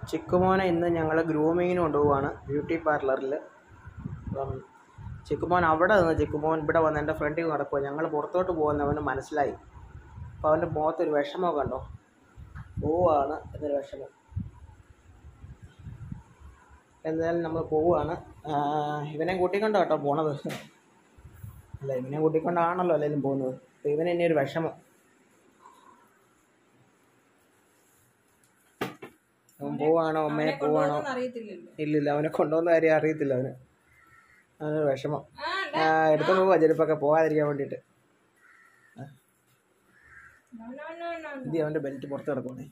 ചിക്കുമോനെ ഇന്ന് ഞങ്ങൾ ഗ്രൂമിങ്ങിന് കൊണ്ടുപോവാണ് ബ്യൂട്ടി പാർലറിൽ അപ്പം ചിക്കുമോൻ അവിടെ നിന്ന് ചിക്കുമോൻ ഇവിടെ വന്ന് എൻ്റെ ഫ്രണ്ടിൽ നടക്കുക ഞങ്ങൾ പുറത്തോട്ട് പോകുന്നവന് മനസ്സിലായി അപ്പോൾ അവൻ്റെ മുഖത്തൊരു വിഷമമൊക്കെ കണ്ടോ പോവാണ് എന്നൊരു വിഷമം എന്തായാലും നമ്മൾ പോവുകയാണ് ഇവനെ കൂട്ടിക്കൊണ്ടോ കേട്ടോ പോണത് അല്ല ഇവനെ കൂട്ടിക്കൊണ്ടാണല്ലോ എല്ലാവരും പോകുന്നത് അപ്പോൾ ഇവന് ഇനി ഒരു വിഷമം അവൻ പോവാണോ അമ്മയെ പോവാണോ അറിയത്തില്ലല്ലോ ഇല്ലില്ല അവനെ കൊണ്ടുപോകുന്ന കാര്യം അറിയത്തില്ല അവന് അവനൊരു വിഷമം ആ എടുത്തോണ്ട് പോവാ ചെരുപ്പൊക്കെ പോകാതിരിക്കാൻ വേണ്ടിയിട്ട് ഇത് അവൻ്റെ ബെൽറ്റ് പുറത്ത് കിടക്കുന്നേ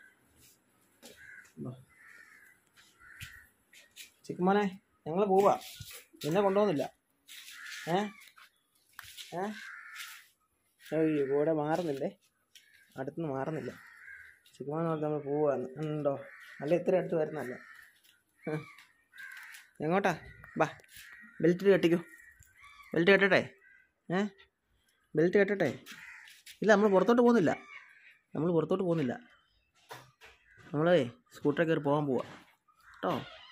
ചിക്കുമോനെ ഞങ്ങൾ പോവാ നിന്നെ കൊണ്ടുപോകുന്നില്ല ഏ ഏ അയ്യോ കൂടെ മാറുന്നില്ലേ അടുത്തുനിന്ന് മാറുന്നില്ല ചിക്കുമോൻ ഓർത്ത് നമ്മൾ പോവാന്ന് ഉണ്ടോ അല്ല ഇത്ര അടുത്ത് വരുന്നല്ല ഹ്. എങ്ങോട്ടാ ബാ ബെൽറ്റ് കെട്ടിക്കോ ബെൽറ്റ് കെട്ടട്ടെ ഏ ബെൽറ്റ് കെട്ടട്ടെ ഇല്ല നമ്മൾ പുറത്തോട്ട് പോകുന്നില്ല നമ്മൾ പുറത്തോട്ട് പോകുന്നില്ല നമ്മളേ സ്കൂട്ടറിൽ കയറി പോകാൻ പോവാ കേട്ടോ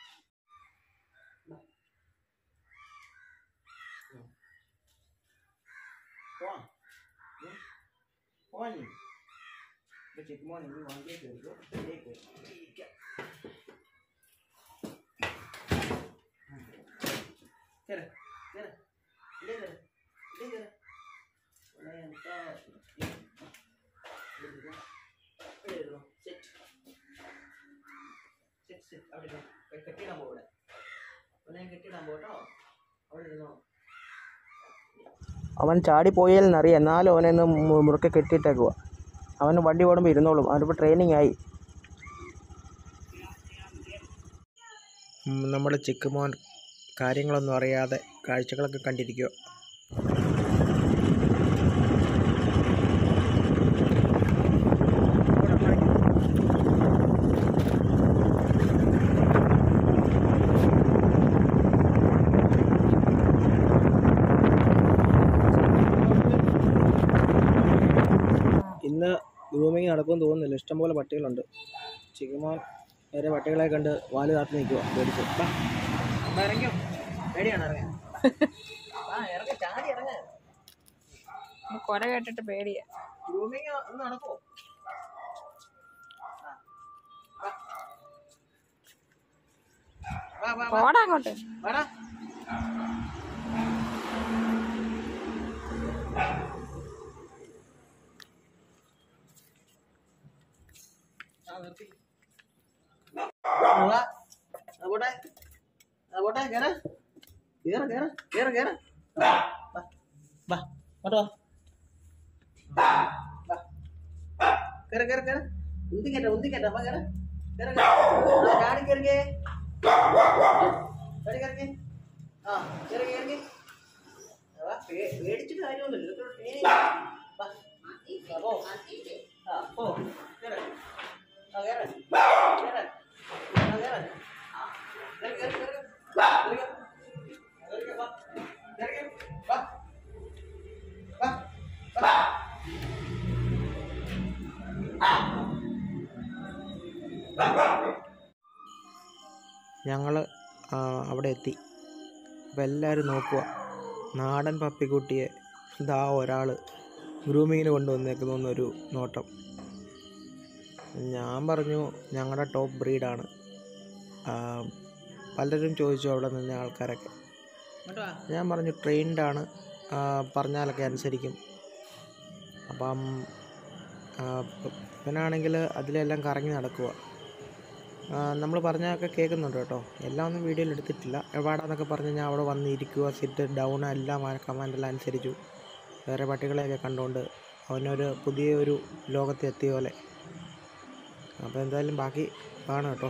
കെട്ടിടാൻ പോവിടെ കെട്ടിടാൻ പോട്ടോ അവിടെ ഇരുന്നോ അവൻ ചാടിപ്പോയാലെന്നറിയാം എന്നാലും അവനെ ഒന്ന് മു- മുറുക്കെ കെട്ടിയിട്ടേക്കുക അവന് വണ്ടി ഓടുമ്പോൾ ഇരുന്നോളും അവനിപ്പോൾ ട്രെയിനിങ് ആയി നമ്മുടെ ചിക്കുമോൻ കാര്യങ്ങളൊന്നും അറിയാതെ കാഴ്ചകളൊക്കെ കണ്ടിരിക്കുക ഇന്ന് ഗ്രൂമിങ് നടക്കുമെന്ന് തോന്നുന്നില്ല ഇഷ്ടംപോലെ പട്ടികളുണ്ട് ചിക്കുമോൻ വേറെ പട്ടികളെ കണ്ട് വാല് കാത്തു നിൽക്കുക പേടിച്ച് ബാ, അമ്മ ഇറങ്ങിയോ പേടിയാണ് ഇറങ്ങാൻ ആ ഇറങ്ങ ചാടി ഇറങ്ങ കൊല കേട്ടിട്ട് പേടിയാ ഗ്രൂമിങ് ഒന്ന് നടക്കുമോ വാ വാ വാ പോടാ അങ്ങോട്ട് വാടാ ആ നിർത്തി വാ ആ പോട്ടെ ആ പോട്ടെ കേറ് കേറ് കേറ് കേറ് കേറ് വാ വാ ഇങ്ങോട്ട് വാ വാ കേറ് കേറ് കേറ് ഉന്തി കേട്ട ഉന്തി കേട്ട വാ കേറ് കേറ് കേറ് ആ ചാടി കേറിക്കേ കേറി കേറിക്കേ ആ കേറി കേറിക്കേ വാ പേ- പേടിച്ചിട്ട് കാര്യമൊന്നുമില്ല ഇതൊക്കെ ഒരു training. വാ വാ, പോ ആ പോ കേറ് ആ കേറ് കേറ് ആ കേറ് ആ കേറ് കേറ് കേറ് കേറ് കേറ് വാ കേറ് കേറ് വാ വാ വാ ഞങ്ങൾ അവിടെ എത്തി അപ്പോൾ എല്ലാവരും നോക്കുക നാടൻ പപ്പിക്കുട്ടിയെ ഇതാ ഒരാൾ ഗ്രൂമിങ്ങിന് കൊണ്ടുവന്നേക്കുന്നൊരു നോട്ടം ഞാൻ പറഞ്ഞു ഞങ്ങളുടെ ടോപ്പ് ബ്രീഡാണ് പലരും ചോദിച്ചു അവിടെ നിന്ന ആൾക്കാരൊക്കെ ഞാൻ പറഞ്ഞു ട്രെയിൻഡാണ് പറഞ്ഞാലൊക്കെ അനുസരിക്കും അപ്പം ആ, ഇവനാണെങ്കിൽ അതിലെല്ലാം കറങ്ങി നടക്കുക നമ്മൾ പറഞ്ഞതൊക്കെ കേൾക്കുന്നുണ്ട് കേട്ടോ എല്ലാം ഒന്നും വീഡിയോയിൽ എടുത്തിട്ടില്ല എവിടാന്നൊക്കെ പറഞ്ഞ് ഞാൻ അവിടെ വന്നിരിക്കുക സിറ്റ് ഡൗൺ എല്ലാം കമാൻഡെല്ലാം അനുസരിച്ചു വേറെ പട്ടികളെയൊക്കെ കണ്ടുകൊണ്ട് അവനൊരു പുതിയ ഒരു ലോകത്ത് എത്തിയ പോലെ അപ്പോൾ എന്തായാലും ബാക്കി കാണാം കേട്ടോ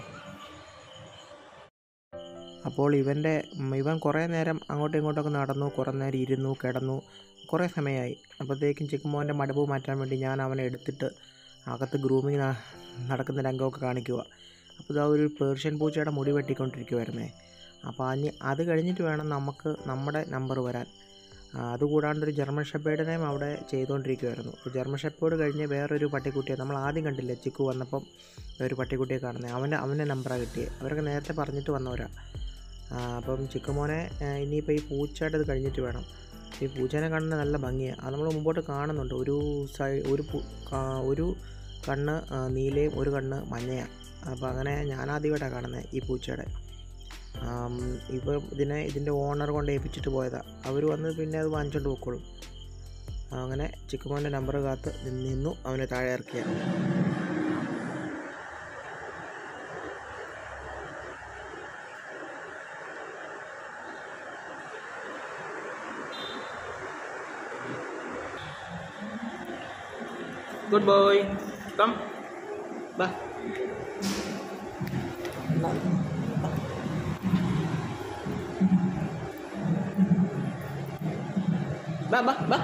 അപ്പോൾ ഇവൻ്റെ ഇവൻ കുറേ നേരം അങ്ങോട്ടും ഇങ്ങോട്ടൊക്കെ നടന്നു കുറേ നേരം ഇരുന്നു കിടന്നു കുറേ സമയമായി അപ്പോഴത്തേക്കും ചിക്കുമോൻ്റെ മടുപ്പ് മാറ്റാൻ വേണ്ടി ഞാൻ അവനെ എടുത്തിട്ട് അകത്ത് ഗ്രൂമിങ് നടക്കുന്ന രംഗമൊക്കെ കാണിക്കുക അപ്പോൾ ഇതാ ഒരു പേർഷ്യൻ പൂച്ചയുടെ മുടി വെട്ടിക്കൊണ്ടിരിക്കുമായിരുന്നേ അപ്പോൾ അനി അത് കഴിഞ്ഞിട്ട് വേണം നമുക്ക് നമ്മുടെ നമ്പർ വരാൻ ആ, അതുകൂടാണ്ട് ഒരു ജർമ്മൻ ഷെപ്പേഡിനെയും അവിടെ ചെയ്തുകൊണ്ടിരിക്കുമായിരുന്നു അപ്പോൾ ജർമ്മൻ ഷെപ്പേഡ് കഴിഞ്ഞ് വേറൊരു പട്ടിക്കുട്ടിയെ നമ്മൾ ആദ്യം കണ്ടില്ലേ ചിക്കു വന്നപ്പം ഒരു പട്ടിക്കുട്ടിയെ കാണുന്നത് അവൻ്റെ അവൻ്റെ നമ്പറാണ് കിട്ടിയത് അവരൊക്കെ നേരത്തെ പറഞ്ഞിട്ട് വന്നവരാ ആ, അപ്പം ചിക്കുമോനെ ആ, ഇനിയിപ്പോൾ ഈ പൂച്ചയുടെ ഇത് കഴിഞ്ഞിട്ട് വേണം ഈ പൂച്ചേനെ കാണുന്നത് നല്ല ഭംഗിയാണ് അത് നമ്മൾ മുമ്പോട്ട് കാണുന്നുണ്ട് ഒരു സൈ ഒരു പു- കാ- ഒരു കണ്ണ് ആ, നീലയും ഒരു കണ്ണ് മഞ്ഞയാണ് അപ്പോൾ അങ്ങനെ ഞാനാദ്യമായിട്ടാണ് കാണുന്നത് ഈ പൂച്ചയുടെ ഇപ്പോൾ ഇതിനെ ഇതിൻ്റെ ഓണർ കൊണ്ട് ഏൽപ്പിച്ചിട്ട് പോയതാണ് അവർ വന്ന് പിന്നെ അത് വാങ്ങിച്ചോണ്ട് പോയിക്കോളും അങ്ങനെ ചിക്കുമോൻ്റെ നമ്പർ കാത്ത് നിന്നു അവനെ താഴെ ഇറക്കിയ ഗുഡ് ബോയ് കം ബാ ബാ ബാ ബാ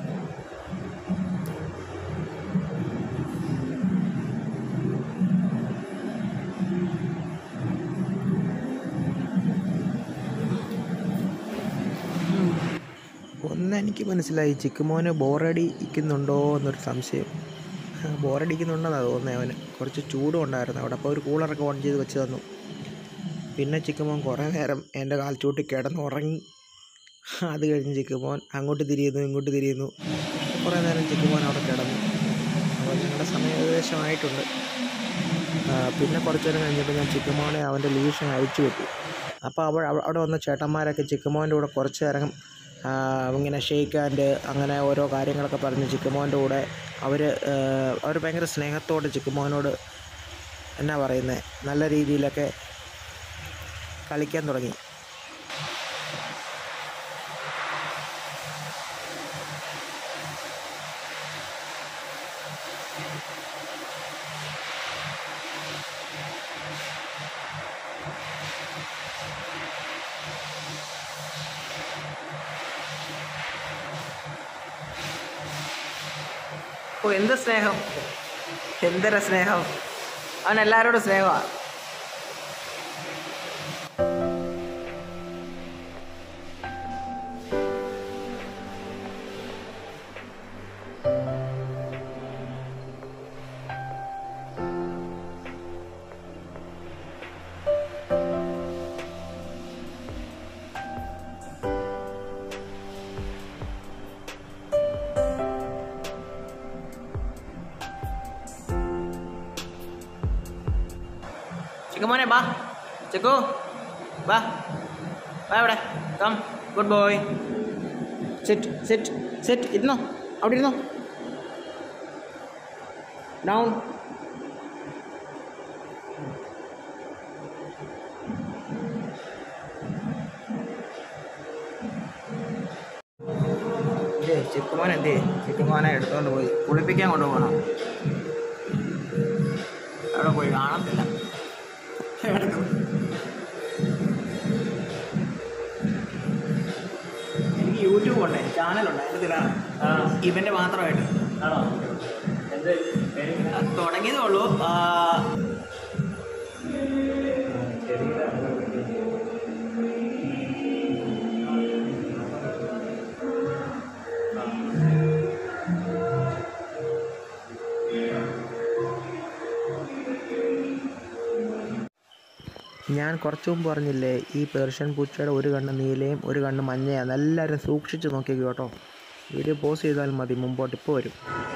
ഒന്ന് എനിക്ക് മനസ്സിലായി ചിക്കുമോന് ബോറടിക്കുന്നുണ്ടോ എന്നൊരു സംശയം ബോറടിക്കുന്നുണ്ടെന്നാണ് തോന്നുന്നത് അവന് കുറച്ച് ചൂടും ഉണ്ടായിരുന്നു അവിടെ അപ്പോൾ ഒരു കൂളറൊക്കെ ഓൺ ചെയ്ത് വെച്ച് തന്നു പിന്നെ ചിക്കുമോൻ കുറേ നേരം എൻ്റെ കാൽച്ചൂട്ടി കിടന്ന് ഉറങ്ങി അത് കഴിഞ്ഞ് ചിക്കുമോൻ അങ്ങോട്ട് തിരിയുന്നു ഇങ്ങോട്ട് തിരിയുന്നു കുറേ നേരം ചിക്കുമോൻ അവിടെ കിടന്നു അപ്പോൾ ഞങ്ങളുടെ സമയം ഏകദേശമായിട്ടുണ്ട് ആ, പിന്നെ കുറച്ച് നേരം കഴിഞ്ഞപ്പോൾ ഞാൻ ചിക്കുമോനെ അവൻ്റെ ലീഷൻ അഴിച്ചു വിട്ടു അപ്പോൾ അവ അവ- അവിടെ വന്ന ചേട്ടന്മാരൊക്കെ ചിക്കുമോൻ്റെ കൂടെ കുറച്ച് നേരം ആ, ഇങ്ങനെ ഷെയ്ക്ക് ഹാൻഡ് അങ്ങനെ ഓരോ കാര്യങ്ങളൊക്കെ പറഞ്ഞ് ചിക്കുമോൻ്റെ കൂടെ അവർ അവർ ഭയങ്കര സ്നേഹത്തോടെ ചിക്കുമോനോട് എന്നാ പറയുന്നത് നല്ല രീതിയിലൊക്കെ കളിക്കാൻ തുടങ്ങി ഓ എന്ത് സ്നേഹം എന്തൊരു സ്നേഹം അവൻ എല്ലാവരോടും സ്നേഹമാണ് ചിക്കുമോനെ ബാ ചിക്കു ബാ ബാ ഇവിടെ come good boy sit sit sit ഇരുന്നോ അവിടെ ഇരുന്നോ ഡൗൺ ഇതേ ചിക്കുമോൻ എന്തേ ചിക്കുമോനെ എടുത്തുകൊണ്ട് പോയി കുളിപ്പിക്കാൻ കൊണ്ടുപോകണം അവിടെ പോയി കാണത്തില്ല എനിക്ക് യൂട്യൂബ് ഉണ്ട് ചാനലുണ്ട് അതിൻ്റെ ഇതിലാണ് ഇവൻ്റെ മാത്രമായിട്ട് അത് തുടങ്ങിയതേ ഉള്ളൂ ആ, ഞാൻ കുറച്ച് മുമ്പ് പറഞ്ഞില്ലേ ഈ പേർഷ്യൻ പൂച്ചയുടെ ഒരു കണ്ണ് നീലയും ഒരു കണ്ണ് മഞ്ഞയാണ് എല്ലാവരും സൂക്ഷിച്ച് നോക്കിക്കോ കേട്ടോ വീഡിയോ പോസ് ചെയ്താൽ മതി മുമ്പോട്ട് ഇപ്പോൾ വരും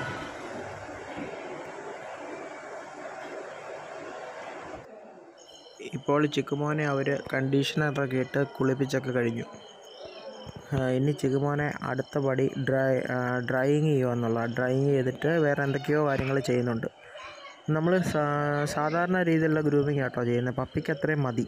ഇപ്പോൾ ചിക്കുമോനെ അവർ കണ്ടീഷണറൊക്കെ ഇട്ട് കുളിപ്പിച്ചൊക്കെ കഴിഞ്ഞു ആ, ഇനി ചിക്കുമോനെ അടുത്ത പടി ഡ്രൈ ഡ്രൈയിങ് ചെയ്യുക എന്നുള്ള ഡ്രൈയിങ് ചെയ്തിട്ട് വേറെ എന്തൊക്കെയോ കാര്യങ്ങൾ ചെയ്യുന്നുണ്ട് നമ്മൾ സാധാരണ രീതിയിലുള്ള ഗ്രൂമിങ് ആട്ടോ ചെയ്യുന്നത് പപ്പിക്ക് അത്രയും മതി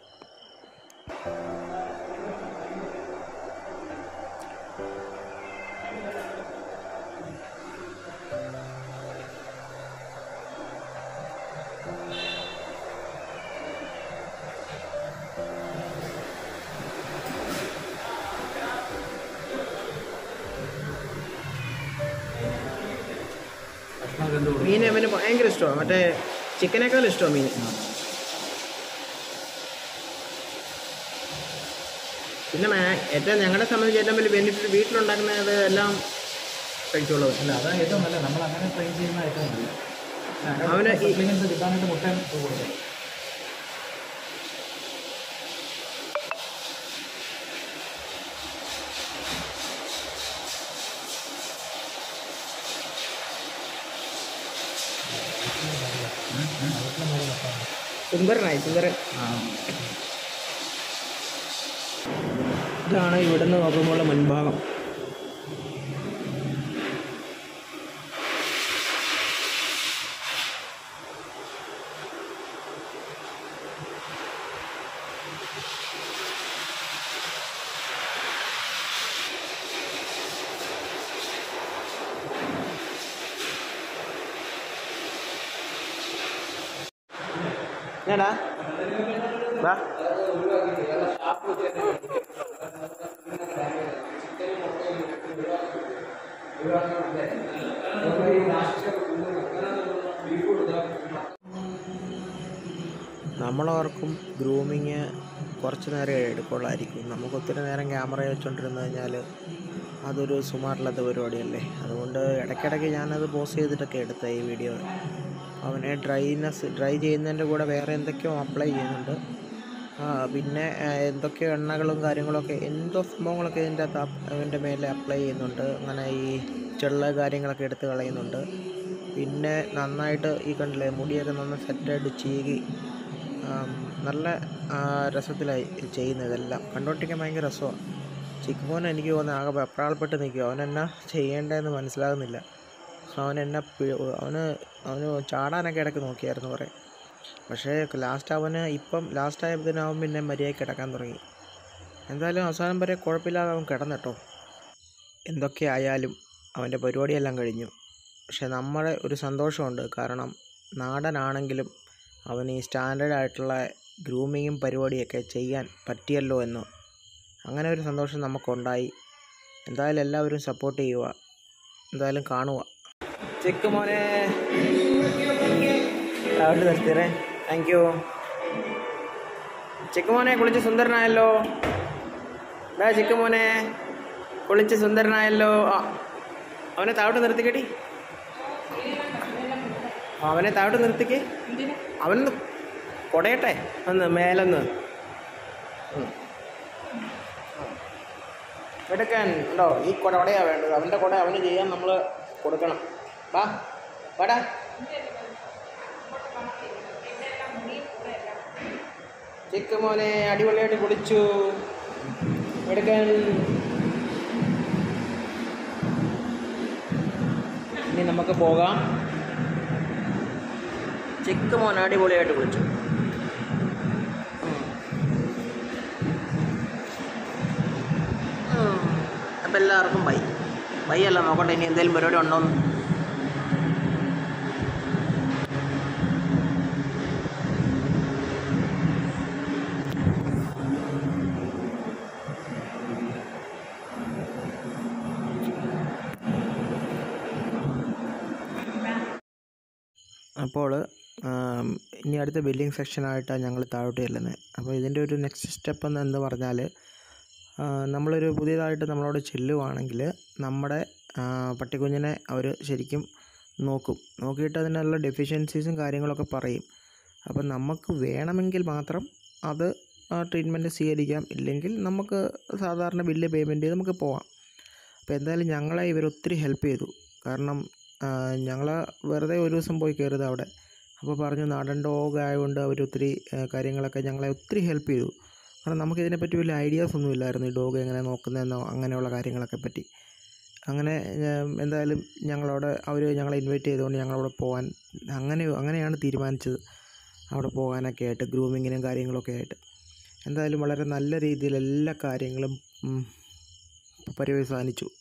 മീൻ അവന് ഭയങ്കര ഇഷ്ടമാണ് മറ്റേ ചിക്കനേക്കാൾ ഇഷ്ടമാണ് മീൻ പിന്നെ മാ- ഏറ്റവും ഞങ്ങളെ സംബന്ധിച്ച് ഏറ്റവും വലിയ ബെനിഫിറ്റ് വീട്ടിലുണ്ടാക്കുന്നത് എല്ലാം കഴിച്ചോളൂ അല്ല അതാണ് ഏറ്റവും നല്ല നമ്മൾ അങ്ങനെ ട്രെയിൻ ചെയ്യുന്ന ഏറ്റവും നല്ല അവന് ഈ- സപ്ലിമെന്റ്സ് കിട്ടാനായിട്ട് മുട്ട കൊടുക്കും സുന്ദരനായി സുന്ദരൻ ആ ഇതാണ് ഇവിടുന്ന് നോക്കുമ്പോൾ മുൻഭാഗം ഞാടാ വാ നമ്മളോർക്കും ഗ്രൂമിങ് കുറച്ച് നേരം എടുക്കുള്ളായിരിക്കും നമുക്ക് ഒത്തിരി നേരം ക്യാമറ വെച്ചുകൊണ്ടിരുന്ന് കഴിഞ്ഞാൽ അതൊരു സുമാറില്ലാത്ത പരിപാടിയല്ലേ അതുകൊണ്ട് ഇടയ്ക്കിടയ്ക്ക് ഞാനത് പോസ് ചെയ്തിട്ടൊക്കെ എടുത്ത ഈ വീഡിയോ അവനെ ഡ്രൈനെസ് ഡ്രൈ ചെയ്യുന്നതിൻ്റെ കൂടെ വേറെ എന്തൊക്കെയോ അപ്ലൈ ചെയ്യുന്നുണ്ട് ആ, പിന്നെ ആ, എന്തൊക്കെയോ എണ്ണകളും കാര്യങ്ങളൊക്കെ എന്തോ സംഭവങ്ങളൊക്കെ ഇതിൻ്റെ അകത്ത് അപ്- അവൻ്റെ മേലെ അപ്ലൈ ചെയ്യുന്നുണ്ട് അങ്ങനെ ഈ ചെള്ള കാര്യങ്ങളൊക്കെ എടുത്ത് കളയുന്നുണ്ട് പിന്നെ നന്നായിട്ട് ഈ കണ്ടില്ലേ മുടിയൊക്കെ നന്നായി സെറ്റായിട്ട് ചീകി ആം, നല്ല ആ, രസത്തിലായി ചെയ്യുന്നത് ഇതെല്ലാം കണ്ടോണ്ടിരിക്കാൻ ഭയങ്കര രസമാണ് ചിക്കുമോൻ എനിക്ക് തോന്നുന്നു ആകെ വെപ്രാളപ്പെട്ട് നിൽക്കുക അവനെന്നാ ചെയ്യേണ്ടതെന്ന് മനസ്സിലാകുന്നില്ല അവൻ എന്നെ പി- അവന് അവന് ചാടാനൊക്കെ ഇടയ്ക്ക് നോക്കിയായിരുന്നു കുറേ പക്ഷേ ലാസ്റ്റ് അവന് ഇപ്പം ലാസ്റ്റ് ആയപ്പോഴത്തേനും അവൻ പിന്നെ മര്യാദയ്ക്ക് കിടക്കാൻ തുടങ്ങി എന്തായാലും അവസാനം വരെ കുഴപ്പമില്ലാതെ അവൻ കിടന്നിട്ടോ എന്തൊക്കെ ആയാലും അവൻ്റെ പരിപാടിയെല്ലാം കഴിഞ്ഞു പക്ഷെ നമ്മുടെ ഒരു സന്തോഷമുണ്ട് കാരണം നാടനാണെങ്കിലും അവന് ഈ സ്റ്റാൻഡേർഡ് ആയിട്ടുള്ള ഗ്രൂമിങ്ങും പരിപാടിയൊക്കെ ചെയ്യാൻ പറ്റിയല്ലോ എന്ന് അങ്ങനെ ഒരു സന്തോഷം നമുക്കുണ്ടായി എന്തായാലും എല്ലാവരും സപ്പോർട്ട് ചെയ്യുക എന്തായാലും കാണുക ചെക്ക് മോനെ അവിടെ നിർത്തിയറേ താങ്ക് യു ചെക്ക് മോനെ കുളിച്ച് സുന്ദരനായല്ലോ ഡാ ചെക്ക് മോനെ കുളിച്ച് സുന്ദരനായല്ലോ ആ അവനെ താഴോട്ട് നിർത്തിക്കടി അവനെ താഴോട്ട് നിർത്തിക്ക് അവനൊന്ന് കൊടയട്ടെ ഒന്ന് മേലൊന്ന് ഉം. എടുക്കാൻ ഉണ്ടോ ഈ കുട കുടയാണ് വേണ്ടത് അവൻ്റെ കുട അവന് ചെയ്യാൻ നമ്മൾ കൊടുക്കണം വാ വാടാ ചിക്ക് മോനെ അടിപൊളിയായിട്ട് കുളിച്ചു എടുക്കാൻ ഇനി നമുക്ക് പോകാം ചിക്ക് മോൻ അടിപൊളിയായിട്ട് കുളിച്ചു അപ്പം എല്ലാവർക്കും ബൈ ബൈ അല്ല നോക്കട്ടെ ഇനി എന്തെങ്കിലും പരിപാടി ഉണ്ടോന്ന് അപ്പോൾ ആം, ഇനി അടുത്ത ബില്ലിംഗ് സെക്ഷനായിട്ടാണ് ഞങ്ങൾ താഴോട്ട് ചെല്ലുന്നത് അപ്പോൾ ഇതിൻ്റെ ഒരു നെക്സ്റ്റ് സ്റ്റെപ്പ് എന്ന് എന്ന് പറഞ്ഞാൽ ആ, നമ്മളൊരു പുതിയതായിട്ട് നമ്മളോട് ചെല്ലുവാണെങ്കിൽ നമ്മുടെ ആ, പട്ടിക്കുഞ്ഞിനെ അവർ ശരിക്കും നോക്കും നോക്കിയിട്ട് അതിനുള്ള ഡെഫിഷ്യൻസീസും കാര്യങ്ങളൊക്കെ പറയും അപ്പം നമുക്ക് വേണമെങ്കിൽ മാത്രം അത് ട്രീറ്റ്മെൻറ്റ് സ്വീകരിക്കാം ഇല്ലെങ്കിൽ നമുക്ക് സാധാരണ ബില്ല് പേയ്മെൻറ്റ് ചെയ്ത് നമുക്ക് പോവാം അപ്പോൾ എന്തായാലും ഞങ്ങളെ ഇവർ ഒത്തിരി ഹെൽപ്പ് ചെയ്തു കാരണം ഞങ്ങൾ വെറുതെ ഒരു ദിവസം പോയി കയറിയത് അവിടെ അപ്പോൾ പറഞ്ഞു നാടൻ ഡോഗ് ആയതുകൊണ്ട് അവർ ഒത്തിരി ആ, കാര്യങ്ങളൊക്കെ ഞങ്ങളെ ഒത്തിരി ഹെൽപ്പ് ചെയ്തു കാരണം നമുക്കിതിനെപ്പറ്റി വലിയ ഐഡിയാസ് ഒന്നും ഇല്ലായിരുന്നു ഈ ഡോഗ് എങ്ങനെ നോക്കുന്നതെന്നോ അങ്ങനെയുള്ള കാര്യങ്ങളൊക്കെ പറ്റി അങ്ങനെ ഞാൻ എന്തായാലും ഞങ്ങളവിടെ അവർ ഞങ്ങളെ ഇൻവൈറ്റ് ചെയ്തുകൊണ്ട് ഞങ്ങളവിടെ പോകാൻ അങ്ങനെ അങ്ങനെയാണ് തീരുമാനിച്ചത് അവിടെ പോകാനൊക്കെ ആയിട്ട് ഗ്രൂമിങ്ങിനും കാര്യങ്ങളൊക്കെ ആയിട്ട് എന്തായാലും വളരെ നല്ല രീതിയിൽ എല്ലാ കാര്യങ്ങളും ഉം, പര്യവസാനിച്ചു